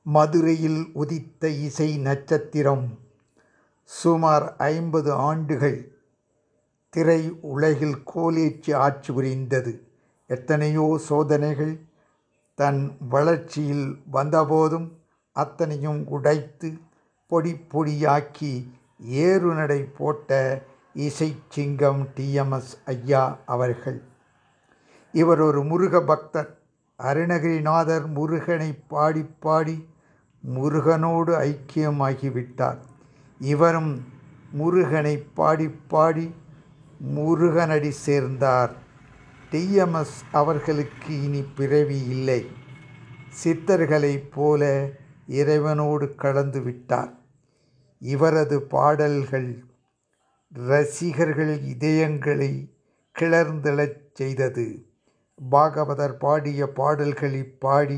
மதுரையில் உதித்த இசை நட்சத்திரம் சுமார் ஐம்பது ஆண்டுகள் திரை உலகில் கோலேற்றி ஆட்சி புரிந்தது எத்தனையோ சோதனைகள் தன் வளர்ச்சியில் வந்தபோதும் அத்தனையும் உடைத்து பொடி பொடியாக்கி ஏறுநடை போட்ட இசைச் சிங்கம் டிஎம்எஸ் ஐயா அவர்கள் இவர் ஒரு முருக பக்தர் அருணகிரிநாதர் முருகனை பாடி பாடி முருகனோடு ஐக்கியமாகிவிட்டார் இவரும் முருகனை பாடி பாடி முருகனடி சேர்ந்தார் டிஎம்எஸ் அவர்களுக்கு இனி பிறவி இல்லை சித்தர்களைப் போல இறைவனோடு கலந்து விட்டார் இவரது பாடல்கள் ரசிகர்கள் இதயங்களை கிளர்ந்தெழச் செய்தது பாகவதர் பாடிய பாடல்களை பாடி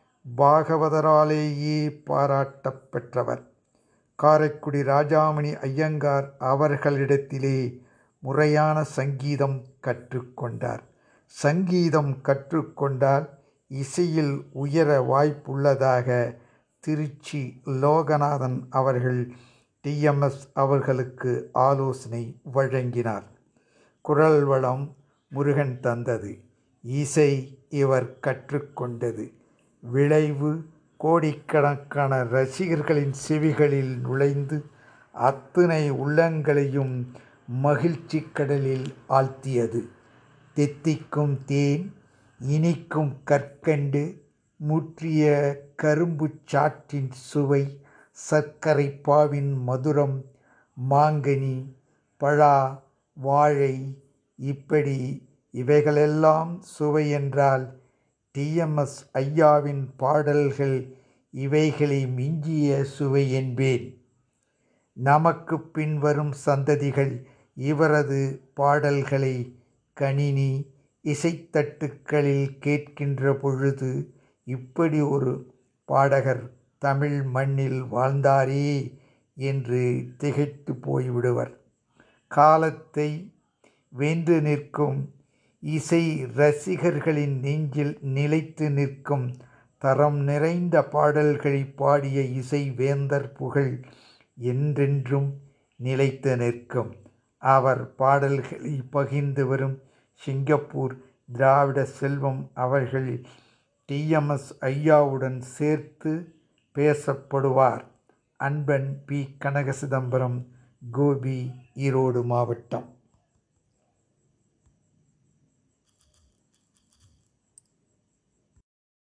பாகவதராலேயே பாராட்டப் பெற்றவர் காரைக்குடி ராஜாமணி ஐயங்கார் அவர்களிடத்திலே முறையான சங்கீதம் கற்றுக்கொண்டார் சங்கீதம் கற்றுக்கொண்டால் இசையில் உயர வாய்ப்புள்ளதாக திருச்சி லோகநாதன் அவர்கள் டிஎம்எஸ் அவர்களுக்கு ஆலோசனை வழங்கினார் குரல் வளம் முருகன் தந்தது இசை இவர் கற்றுக்கொண்டது விளைவு கோடிக்கணக்கான ரசிகர்களின் செவிகளில் நுழைந்து அத்தனை உள்ளங்களையும் மகிழ்ச்சி கடலில் ஆழ்த்தியது தித்திக்கும் தேன் இனிக்கும் கற்கண்டு முற்றிய கரும்புச் சாற்றின் சுவை சர்க்கரை பாவின் மதுரம் மாங்கனி பழா வாழை இப்படி இவைகளெல்லாம் சுவை என்றால் டிஎம்எஸ் ஐயாவின் பாடல்கள் இவைகளை மிஞ்சிய சுவை என்பேன் நமக்கு பின்வரும் சந்ததிகள் இவரது பாடல்களை கணினி இசைத்தட்டுக்களில் கேட்கின்ற பொழுது இப்படி ஒரு பாடகர் தமிழ் மண்ணில் வாழ்ந்தாரே என்று திகைத்து போய்விடுவர் காலத்தை வென்று நிற்கும் இசை ரசிகர்களின் நெஞ்சில் நிலைத்து நிற்கும் தரம் நிறைந்த பாடல்களை பாடிய இசை வேந்தர் புகழ் என்றென்றும் நிலைத்து நிற்கும் அவர் பாடல்களை பகிர்ந்து வரும் சிங்கப்பூர் திராவிட செல்வம் அவர்கள் டிஎம்எஸ் ஐயாவுடன் சேர்த்து பேசப்படுவார் அன்பன் பி கனக சிதம்பரம் கோபி ஈரோடு மாவட்டம்